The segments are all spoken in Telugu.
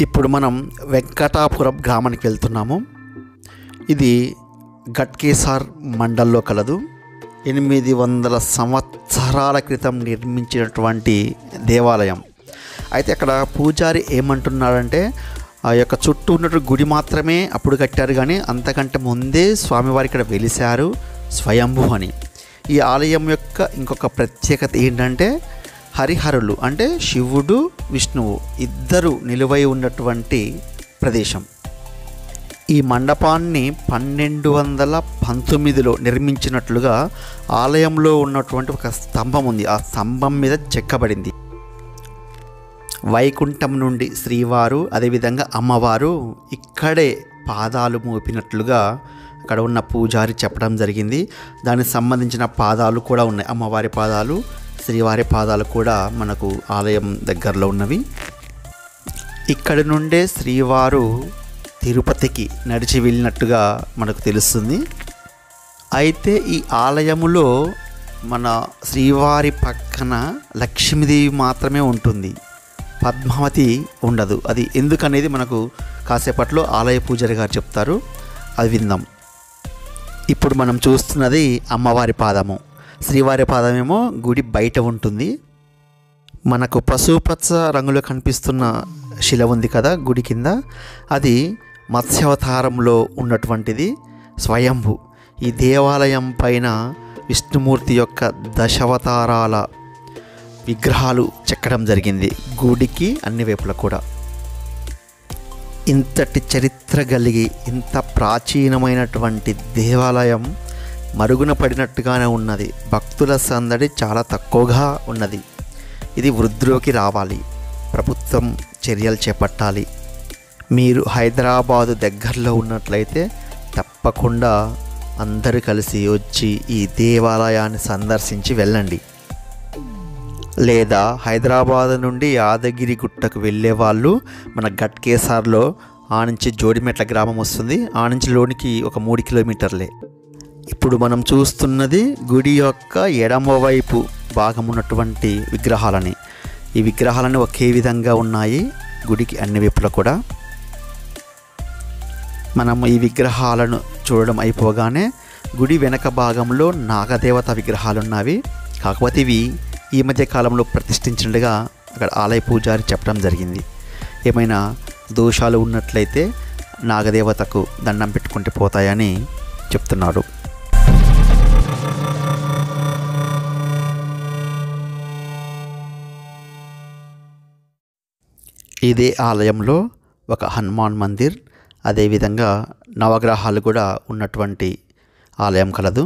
ఇప్పుడు మనం వెంకటాపురం గ్రామానికి వెళ్తున్నాము ఇది గట్కేసార్ మండల్లో కలదు ఎనిమిది వందల సంవత్సరాల క్రితం నిర్మించినటువంటి దేవాలయం అయితే అక్కడ పూజారి ఏమంటున్నాడంటే ఆ యొక్క చుట్టూ ఉన్నటువంటి గుడి మాత్రమే అప్పుడు కట్టారు కానీ అంతకంటే ముందే స్వామివారి ఇక్కడ వెలిశారు స్వయంభు అని ఈ ఆలయం యొక్క ఇంకొక ప్రత్యేకత ఏంటంటే హరిహరులు అంటే శివుడు విష్ణువు ఇద్దరు నిలువై ఉన్నటువంటి ప్రదేశం ఈ మండపాన్ని పన్నెండు వందల పంతొమ్మిదిలో నిర్మించినట్లుగా ఆలయంలో ఉన్నటువంటి ఒక స్తంభం ఉంది ఆ స్తంభం మీద చెక్కబడింది వైకుంఠం నుండి శ్రీవారు అదేవిధంగా అమ్మవారు ఇక్కడే పాదాలు మోపినట్లుగా అక్కడ ఉన్న పూజారి చెప్పడం జరిగింది దానికి సంబంధించిన పాదాలు కూడా ఉన్నాయి అమ్మవారి పాదాలు శ్రీవారి పాదాలు కూడా మనకు ఆలయం దగ్గరలో ఉన్నవి ఇక్కడి నుండే శ్రీవారు తిరుపతికి నడిచి వెళ్ళినట్టుగా మనకు తెలుస్తుంది అయితే ఈ ఆలయములో మన శ్రీవారి పక్కన లక్ష్మీదేవి మాత్రమే ఉంటుంది పద్మావతి ఉండదు అది ఎందుకనేది మనకు కాసేపట్లో ఆలయ పూజారి గారు చెప్తారు అది విందాం ఇప్పుడు మనం చూస్తున్నది అమ్మవారి పాదము శ్రీవారి పాదమేమో గుడి బయట ఉంటుంది మనకు పసుపచ్చ రంగులో కనిపిస్తున్న శిల ఉంది కదా గుడి కింద అది మత్స్యావతారంలో ఉన్నటువంటిది స్వయంభు ఈ దేవాలయం పైన విష్ణుమూర్తి యొక్క దశావతారాల విగ్రహాలు చెక్కడం జరిగింది గుడికి అన్ని వైపులా కూడా ఇంతటి చరిత్ర కలిగి ఇంత ప్రాచీనమైనటువంటి దేవాలయం మరుగున పడినట్టుగానే ఉన్నది భక్తుల సందడి చాలా తక్కువగా ఉన్నది ఇది వృద్ధిలోకి రావాలి ప్రభుత్వం చర్యలు చేపట్టాలి మీరు హైదరాబాదు దగ్గరలో ఉన్నట్లయితే తప్పకుండా అందరూ కలిసి వచ్చి ఈ దేవాలయాన్ని సందర్శించి వెళ్ళండి లేదా హైదరాబాద్ నుండి యాదగిరి గుట్టకు వెళ్ళే వాళ్ళు మన గట్కేసార్లో ఆ నుంచి జోడిమెట్ల గ్రామం వస్తుంది ఆ నుంచి లోనికి ఒక మూడు కిలోమీటర్లే ఇప్పుడు మనం చూస్తున్నది గుడి యొక్క ఎడమవైపు భాగం ఉన్నటువంటి విగ్రహాలని ఈ విగ్రహాలని ఒకే విధంగా ఉన్నాయి గుడికి అన్ని వైపులా కూడా మనం ఈ విగ్రహాలను చూడడం అయిపోగానే గుడి వెనక భాగంలో నాగదేవత విగ్రహాలు ఉన్నవి కాకపోతే ఇవి ఈ మధ్య కాలంలో ప్రతిష్ఠించినట్టుగా అక్కడ ఆలయ పూజారి చెప్పడం జరిగింది ఏమైనా దోషాలు ఉన్నట్లయితే నాగదేవతకు దండం పెట్టుకుంటే పోతాయని చెప్తున్నాడు ఇదే ఆలయంలో ఒక హనుమాన్ మందిర్ అదేవిధంగా నవగ్రహాలు కూడా ఉన్నటువంటి ఆలయం కలదు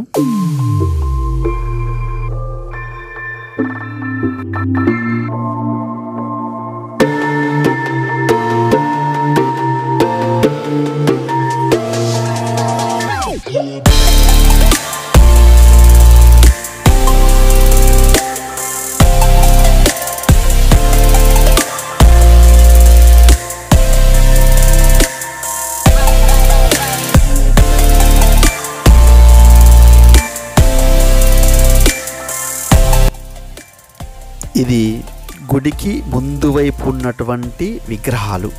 ఇది గుడికి ముందు వైపు ఉన్నటువంటి విగ్రహాలు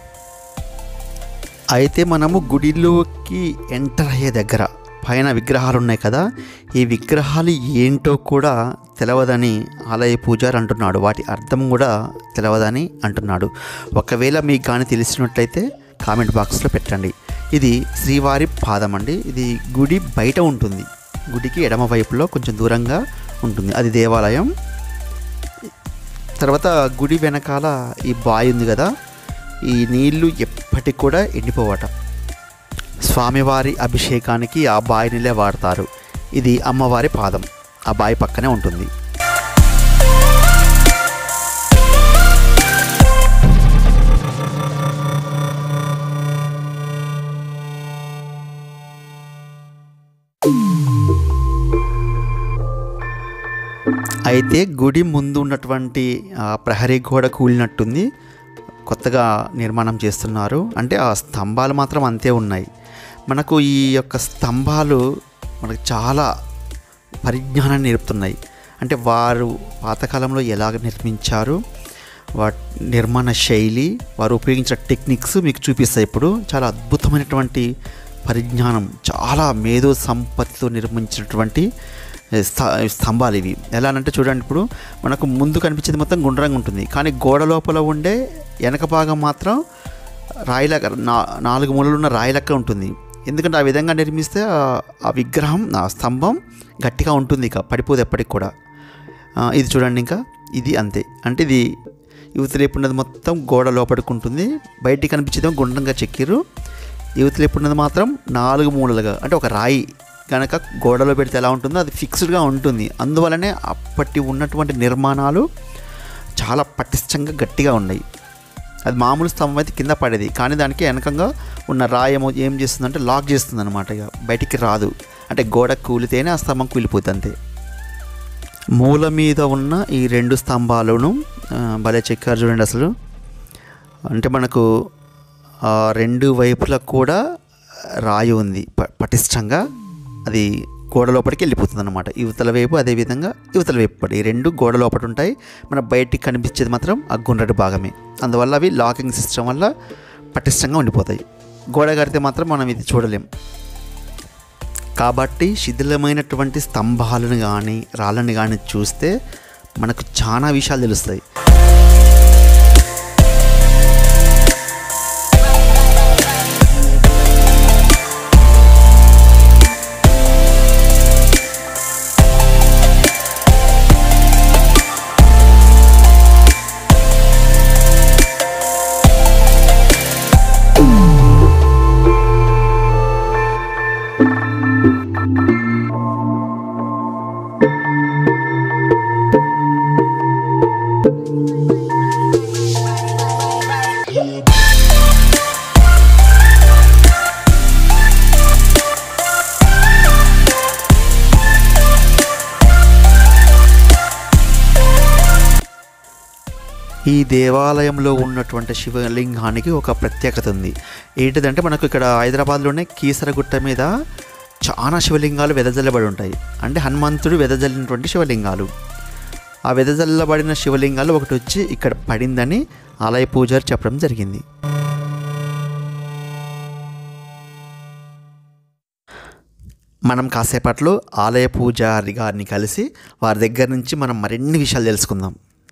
అయితే మనము గుడిలోకి ఎంటర్ అయ్యే దగ్గర పైన విగ్రహాలు ఉన్నాయి కదా ఈ విగ్రహాలు ఏంటో కూడా తెలవదని ఆలయ పూజారి అంటున్నాడు వాటి అర్థం కూడా తెలవదని అంటున్నాడు ఒకవేళ మీకు కానీ తెలిసినట్లయితే కామెంట్ బాక్స్లో పెట్టండి ఇది శ్రీవారి పాదం అండి ఇది గుడి బయట ఉంటుంది గుడికి ఎడమ వైపులో కొంచెం దూరంగా ఉంటుంది అది దేవాలయం తర్వాత గుడి వెనకాల ఈ బావి ఉంది కదా ఈ నీళ్లు ఎప్పటికి కూడా ఎండిపోవట స్వామివారి అభిషేకానికి ఆ బావి నీళ్ళే వాడతారు ఇది అమ్మవారి పాదం ఆ బావి పక్కనే ఉంటుంది అయితే గుడి ముందు ఉన్నటువంటి ఆ, ప్రహరీ గోడ కూలినట్టుంది కొత్తగా నిర్మాణం చేస్తున్నారు అంటే ఆ స్తంభాలు మాత్రం అంతే ఉన్నాయి మనకు ఈ యొక్క స్తంభాలు మనకు చాలా పరిజ్ఞానాన్ని నేర్పుతున్నాయి అంటే వారు పాతకాలంలో ఎలాగ నిర్మించారు వాటి నిర్మాణ శైలి వారు ఉపయోగించిన టెక్నిక్స్ మీకు చూపిస్తాయి ఇప్పుడు చాలా అద్భుతమైనటువంటి పరిజ్ఞానం చాలా మేధో సంపత్తితో నిర్మించినటువంటి స్థ- స్తంభాలు ఇవి ఎలా అంటే చూడండి ఇప్పుడు మనకు ముందు కనిపించేది మొత్తం గుండ్రంగా ఉంటుంది కానీ గోడ లోపల ఉండే వెనక భాగం మాత్రం రాయి లెక్క నా నాలుగు మూలలు ఉన్న రాయి లెక్క ఉంటుంది ఎందుకంటే ఆ విధంగా నిర్మిస్తే ఆ- ఆ విగ్రహం ఆ స్తంభం గట్టిగా ఉంటుంది ఇక పడిపోదు ఎప్పటికి కూడా ఆ, ఇది చూడండి ఇంకా ఇది అంతే అంటే ఇది యువతలు ఎప్పుడున్నది మొత్తం గోడ లోపలికి ఉంటుంది బయటికి కనిపించేదేమో గుండ్రంగా చెక్కిరు యువతలు ఎప్పుడున్నది మాత్రం నాలుగు మూలలుగా అంటే ఒక రాయి కనుక గోడలో పెడితే ఎలా ఉంటుందో అది ఫిక్స్డ్గా ఉంటుంది అందువలనే అప్పటి ఉన్నటువంటి నిర్మాణాలు చాలా పటిష్టంగా గట్టిగా ఉన్నాయి అది మామూలు స్తంభం అయితే కింద పడేది కానీ దానికి వెనకంగా ఉన్న రాయము ఏం చేస్తుందంటే లాక్ చేస్తుంది అనమాట ఇక బయటికి రాదు అంటే గోడ కూలితేనే ఆ స్తంభం కూలిపోతుంది అంతే మూల మీద ఉన్న ఈ రెండు స్తంభాలను ఆ, భలే చెక్కారు చూడండి అసలు అంటే మనకు ఆ రెండు వైపులకు కూడా రాయి ఉంది ప- పటిష్టంగా అది గోడ లోపలికి వెళ్ళిపోతుంది అనమాట యువతల వైపు అదేవిధంగా యువతల వైపు పడి ఈ రెండు గోడ లోపల ఉంటాయి మన బయటికి కనిపించేది మాత్రం ఆ గుండ్రటి భాగమే అందువల్ల అవి లాకింగ్ సిస్టమ్ వల్ల పటిష్టంగా ఉండిపోతాయి గోడ కడితే మాత్రం మనం ఇది చూడలేం కాబట్టి శిథిలమైనటువంటి స్తంభాలను కానీ రాళ్ళని కానీ చూస్తే మనకు చాలా విషయాలు తెలుస్తాయి ఈ దేవాలయంలో ఉన్నటువంటి శివలింగానికి ఒక ప్రత్యేకత ఉంది ఏంటిదంటే మనకు ఇక్కడ హైదరాబాద్లోనే కీసరగుట్ట మీద చాలా శివలింగాలు వెదజల్లబడి ఉంటాయి అంటే హనుమంతుడు వెదజల్లినటువంటి శివలింగాలు ఆ వెదజల్లబడిన శివలింగాలు ఒకటి వచ్చి ఇక్కడ పడిందని ఆలయ పూజారి చెప్పడం జరిగింది మనం కాసేపట్లో ఆలయ పూజారి గారిని కలిసి వారి దగ్గర నుంచి మనం మరిన్ని విషయాలు తెలుసుకుందాం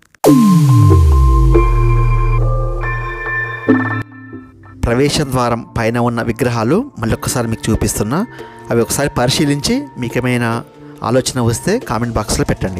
ప్రవేశ ద్వారం పైన ఉన్న విగ్రహాలు మళ్ళీ ఒక్కసారి మీకు చూపిస్తున్నా అవి ఒకసారి పరిశీలించి మీకు ఏమైనా ఆలోచన వస్తే కామెంట్ బాక్స్లో పెట్టండి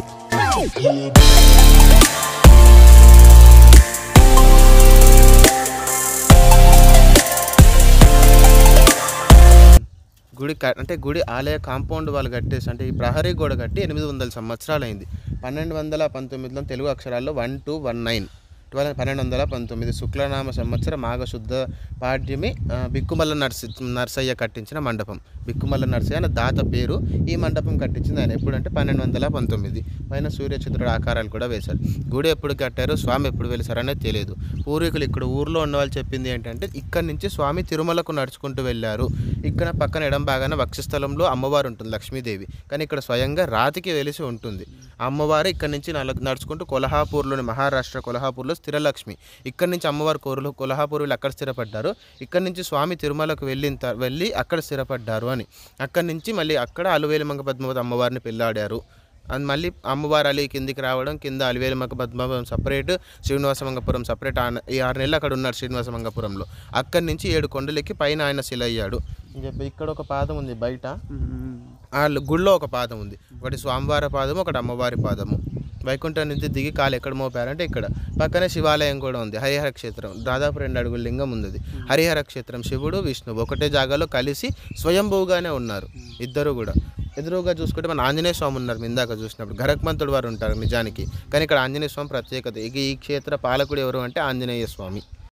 గుడి క- అంటే గుడి ఆలయ కాంపౌండ్ వాళ్ళు కట్టేసి అంటే ఈ ప్రహరీ గోడ కట్టి ఎనిమిది వందల సంవత్సరాలు అయింది పన్నెండు వందల పంతొమ్మిదిలో తెలుగు అక్షరాల్లో one two one nine twelve పన్నెండు వందల పంతొమ్మిది శుక్లనామ సంవత్సరం మాఘశుద్ధ పాడ్యమి ఆ, బిక్కుమల్ల నర్సి నర్సయ్య కట్టించిన మండపం బిక్కుమల్ల నర్సయ్య అనే దాత పేరు ఈ మండపం కట్టించింది ఆయన ఎప్పుడంటే పన్నెండు వందల పంతొమ్మిది పైన సూర్యచంద్రుడు ఆకారాలు కూడా వేశారు గుడి ఎప్పుడు కట్టారు స్వామి ఎప్పుడు వెలిసారు అనేది తెలియదు పూర్వీకులు ఇక్కడ ఊర్లో ఉన్న వాళ్ళు చెప్పింది ఏంటంటే ఇక్కడి నుంచి స్వామి తిరుమలకు నడుచుకుంటూ వెళ్ళారు ఇక్కడ పక్కన ఎడం భాగాన వక్షస్థలంలో అమ్మవారు ఉంటుంది లక్ష్మీదేవి కానీ ఇక్కడ స్వయంగా రాతికి వెలిసి ఉంటుంది ఆ అమ్మవారు ఇక్కడ నుంచి నల- నడుచుకుంటూ కొల్హాపూర్లోని మహారాష్ట్ర కొల్హాపూర్లో స్థిరలక్ష్మి ఇక్కడ నుంచి అమ్మవారు కోరులు కొల్హాపూర్ వీళ్ళు అక్కడ స్థిరపడ్డారు ఇక్కడ నుంచి స్వామి తిరుమలకు వెళ్ళిన త- వెళ్ళి అక్కడ స్థిరపడ్డారు అని అక్కడి నుంచి మళ్ళీ అక్కడ అలువేలిమంగ పద్మావతి అమ్మవారిని పెళ్ళాడారు అండ్ మళ్ళీ అమ్మవారు అలి కిందికి రావడం కింద అలివేలిమంగ పద్మావతం సపరేట్ శ్రీనివాసమంగపురం సపరేట్ ఆయన ఈ ఆరు నెలలు అక్కడ ఉన్నారు శ్రీనివాసమంగపురంలో అక్కడి నుంచి ఏడు కొండలెక్కి పైన ఆయన శిల అయ్యాడు అని చెప్పి ఇక్కడ ఒక పాదం ఉంది బయట ఆ గుళ్ళో ఒక పాదం ఉంది ఒకటి స్వామివారి పాదము ఒకటి అమ్మవారి పాదము వైకుంఠం నుంచి దిగి కాలు ఎక్కడ మోపారంటే ఇక్కడ పక్కనే శివాలయం కూడా ఉంది హరిహర క్షేత్రం దాదాపు రెండు అడుగుల లింగం ఉంది అది. హరిహర క్షేత్రం శివుడు విష్ణువు ఒకటే జాగాలో కలిసి స్వయంభూగానే ఉన్నారు ఇద్దరు కూడా ఎదురుగా చూసుకుంటే మన ఆంజనేయ స్వామి ఉన్నారు మీ ఇందాక చూసినప్పుడు గరక్మంతుడు వారు ఉంటారు నిజానికి కానీ ఇక్కడ ఆంజనేయ స్వామి ప్రత్యేకత ఇక ఈ క్షేత్ర పాలకుడు ఎవరు అంటే ఆంజనేయ స్వామి